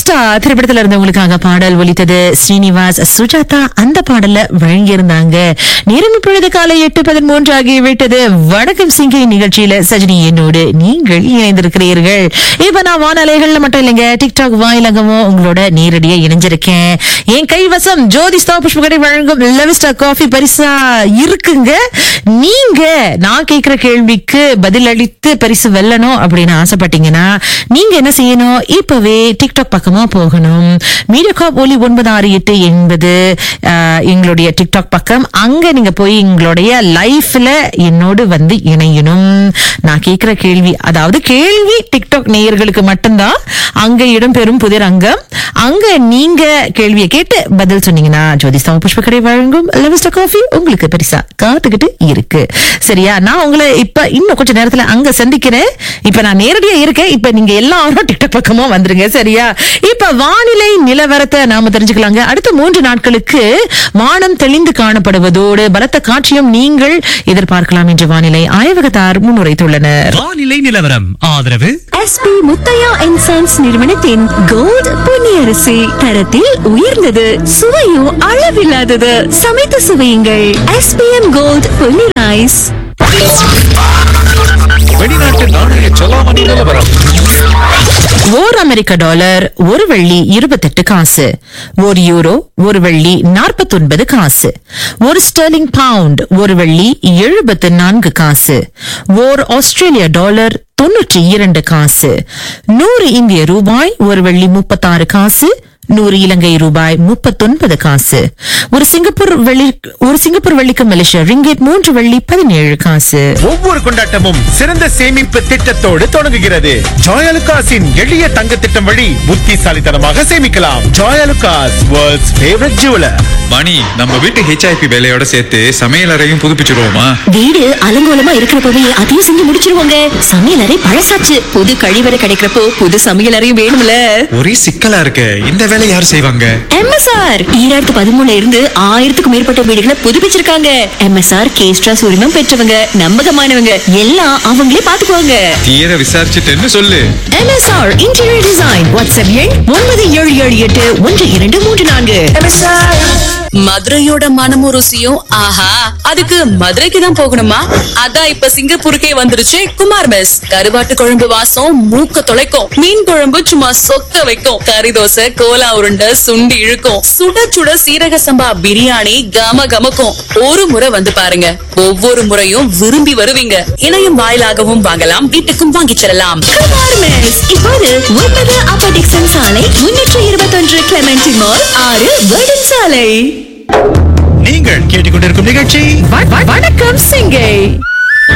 star திரைப்படத்துல இருந்து உங்களுக்காக பாடல் ஒலித்தது ஸ்ரீனிவாஸ் சுஜாதா அந்த பாடல்ல வழங்கியிருந்தாங்க நேரம் இப்பொழுது காலை எட்டு பதிமூன்று ஆகிவிட்டது வணக்கம் சிங்கை நிகழ்ச்சியில சஜினி என்னோடு நீங்கள் இணைந்திருக்கிறீர்கள் இப்ப நான் வானலைகள்ல மட்டும் இல்லைங்க டிக்டாக் வாயிலகமும் உங்களோட நேரடியா இணைஞ்சிருக்கேன் என் கைவசம் ஜோதி ஸ்டா புஷ்பகடை வழங்கும் லெவிஸ்டா காஃபி பரிசா இருக்குங்க நீங்க நான் கேட்கிற கேள்விக்கு பதில் அளித்து பரிசு வெல்லணும் அப்படின்னு ஆசைப்பட்டீங்கன்னா நீங்க என்ன செய்யணும் இப்பவே டிக்டாக் பக்கமா போகணும் மீடியாகாப் ஒலி ஒன்பது ஆறு எட்டு என்பது ஆஹ், எங்களுடைய டிக்டாக் பக்கம் அங்க நீங்க போய் எங்களுடைய லைஃப்ல என்னோடு வந்து இணையணும் நான் கேட்கிற கேள்வி அதாவது கேள்வி டிக்டாக் நேயர்களுக்கு மட்டும்தான் அங்க இடம்பெறும் புதிர் அங்கம் அங்க நீங்க கேள்வியை கேட்டு பதில் சொன்னீங்கன்னா ஜோதி சம புஷ்பக்கடை வழங்கும் லெவிஸ்டா காஃபி உங்களுக்கு பெருசா காத்துக்கிட்டு இருக்கு சரியா நான் உங்களை இப்ப இன்னும் கொஞ்ச நேரத்துல அங்க சந்திக்கிறேன் இப்ப நான் நேரடியா இருக்கேன் இப்ப நீங்க எல்லாரும் டிக்டாக் பக்கமா வந்துருங்க சரியா இப்ப வானிலை நிலவரத்தை நாம தெரிஞ்சுக்கலாங்க அடுத்த மூன்று நாட்களுக்கு வானம் தெளிந்து காணப்படுவதோடு பலத்த காட்சியும் நீங்கள் எதிர்பார்க்கலாம் என்று வானிலை ஆய்வகத்தார் முன்னுரைத்துள்ளனர் வானிலை நிலவரம் ஆதரவு எஸ்பி முத்தையா அண்ட் சன்ஸ் நிறுவனத்தின் கோல்ட் பொன்னியரிசி தரத்தில் உயர்ந்தது சுவையும் அளவில்லாதது சமைத்து சுவையுங்கள் எஸ்பிஎம் கோல்ட் பொன்னி ரைஸ் வெளிநாட்டு நாணய செலாவணி நிலவரம் ஓர் அமெரிக்க டாலர் ஒரு வெள்ளி இருபத்தெட்டு காசு ஒரு யூரோ ஒரு வெள்ளி நாற்பத்தொன்பது காசு ஒரு ஸ்டெர்லிங் பவுண்ட் ஒரு வெள்ளி எழுபத்து நான்கு காசு ஓர் ஆஸ்திரேலிய டாலர் தொன்னூற்றி இரண்டு காசு நூறு இந்திய ரூபாய் ஒரு வெள்ளி முப்பத்தாறு காசு நூறு இலங்கை ரூபாய் முப்பத்தொன்பது காசு ஒரு சிங்கப்பூர் வெள்ளி ஒரு சிங்கப்பூர் வெள்ளிக்கு மலேசியா ரிங்கேட் மூன்று வெள்ளி பதினேழு காசு ஒவ்வொரு கொண்டாட்டமும் சிறந்த சேமிப்பு திட்டத்தோடு தொடங்குகிறது ஜாயலுகாஸின் எளிய தங்க திட்டம் வழி புத்திசாலித்தனமாக சேமிக்கலாம் ஜாயலுகாஸ் வேர்ல்ட்ஸ் ஃபேவரட் ஜுவலர் மணி நம்ம வீட்டு ஹெச்ஐபி வேலையோட சேர்த்து சமையலறையும் புதுப்பிச்சிருவோமா வீடு அலங்கோலமா இருக்கிறப்பவே அதையும் செஞ்சு முடிச்சிருவாங்க சமையலறை பழசாச்சு புது கழிவறை கிடைக்கிறப்போ புது சமையலறையும் வேணும்ல ஒரே சிக்கலா இருக்கு இந்த வேலை யார் செய்வாங்க எம்எஸ்ஆர் ஈராயிரத்து பதிமூணுல இருந்து ஆயிரத்துக்கும் மேற்பட்ட வீடுகளை புதுப்பிச்சிருக்காங்க எம்எஸ்ஆர் கேஸ்ட்ரா உரிமம் பெற்றவங்க நம்பகமானவங்க எல்லாம் அவங்களே பாத்துக்குவாங்க தீர விசாரிச்சுட்டேன்னு சொல்லு எம்எஸ்ஆர் இன்டீரியர் டிசைன் வாட்ஸ்அப் எண் ஒன்பது ஏழு ஏழு எட்டு ஒன்று இரண்டு மூன்று நான்கு மதுரையோட மனமும் ருசியும் ஆஹா அதுக்கு மதுரைக்கு தான் போகணுமா அதான் இப்ப சிங்கப்பூருக்கே வந்துருச்சு குமார் மெஸ் கருவாட்டு குழம்பு வாசம் மூக்க தொலைக்கும் மீன் குழம்பு சும்மா சொக்க வைக்கும் கறி தோசை கோலா உருண்டை சுண்டி இழுக்கும் சுட சுட சீரக சம்பா பிரியாணி கம கமக்கும் ஒரு முறை வந்து பாருங்க ஒவ்வொரு முறையும் விரும்பி வருவீங்க இணையம் வாயிலாகவும் வாங்கலாம் வீட்டுக்கும் வாங்கிச் செல்லலாம் குமார் மெஸ் இப்போது ஒன்பது அப்ப டிக்சன் சாலை முன்னூற்று இருபத்தொன்று கிளமெண்டி மால் ஆறு வேர்டன் சாலை நீங்கள் கேட்டுக்கொண்டிருக்கும் நிகழ்ச்சி வணக்கம் சிங்கை